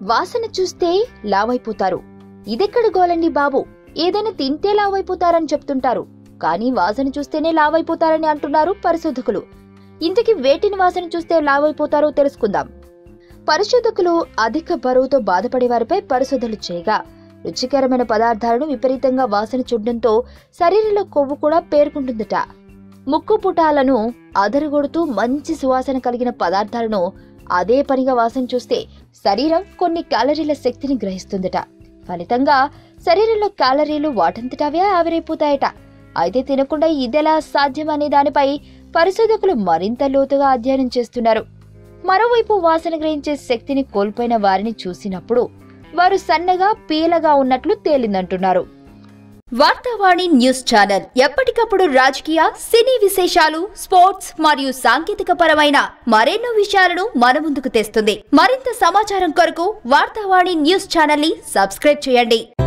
వాసన చూస్తే లావైపోతారు ఇదెక్కడ గోలండి బాబు ఏదైనా తింటే లావైపోతారని చెప్తుంటారు కానీ వాసన చూస్తేనే లావైపోతారని అంటున్నారు పరిశోధకులు ఇంతకీ వేటిని వాసన చూస్తే లావైపోతారో తెలుసుకుందాం పరిశోధకులు అధిక బరువుతో బాధపడే వారిపై పరిశోధనలు చేయగా రుచికరమైన పదార్థాలను విపరీతంగా వాసన చూడడంతో శరీరంలో కొవ్వు కూడా పేర్కొంటుందట ముక్కు పుటాలను అదరగొడుతూ మంచి సువాసన కలిగిన పదార్థాలను అదే పనిగా వాసన చూస్తే శరీరం కొన్ని క్యాలరీల శక్తిని గ్రహిస్తుందట ఫలితంగా శరీరంలో క్యాలరీలు వాటంతటవే ఆవిరైపోతాయట అయితే తినకుండా ఇదెలా సాధ్యం అనే దానిపై పరిశోధకులు మరింత లోతుగా అధ్యయనం చేస్తున్నారు మరోవైపు వాసన గ్రహించే శక్తిని కోల్పోయిన వారిని చూసినప్పుడు వారు సన్నగా పీలగా ఉన్నట్లు తేలిందంటున్నారు వార్తావాణి న్యూస్ ఛానల్ ఎప్పటికప్పుడు రాజకీయ సినీ విశేషాలు స్పోర్ట్స్ మరియు సాంకేతిక పరమైన మరెన్నో విషయాలను మన ముందుకు తెస్తుంది మరింత సమాచారం కొరకు వార్తావాణి న్యూస్ ఛానల్ ని సబ్స్క్రైబ్ చేయండి